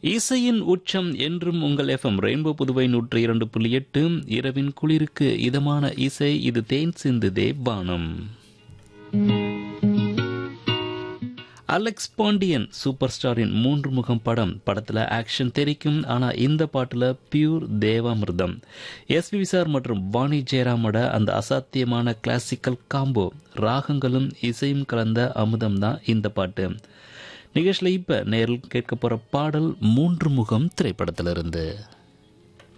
இசையின் உச்சம் என்றும் உங்கள் எஃப்எம் ரெயின்போ புதுவை நூற்றி இரண்டு புள்ளி எட்டு இரவின் குளிருக்கு இதமான இசை இது தேன் சிந்து தேவானம் அலெக்ஸ் பாண்டியன் சூப்பர் ஸ்டாரின் மூன்று முகம் படம் படத்துல ஆக்ஷன் தெரிக்கும் ஆனா இந்த பாட்டுல பியூர் தேவாமிர்தம் எஸ் வி சார் மற்றும் வாணி ஜெயராமோட அந்த அசாத்தியமான கிளாசிக்கல் காம்போ ராகங்களும் இசையும் கலந்த அமுதம் தான் இந்த பாட்டு நிகழ்ச்சியில் இப்ப நேரில் கேட்க போற பாடல் மூன்று முகம் திரைப்படத்திலிருந்து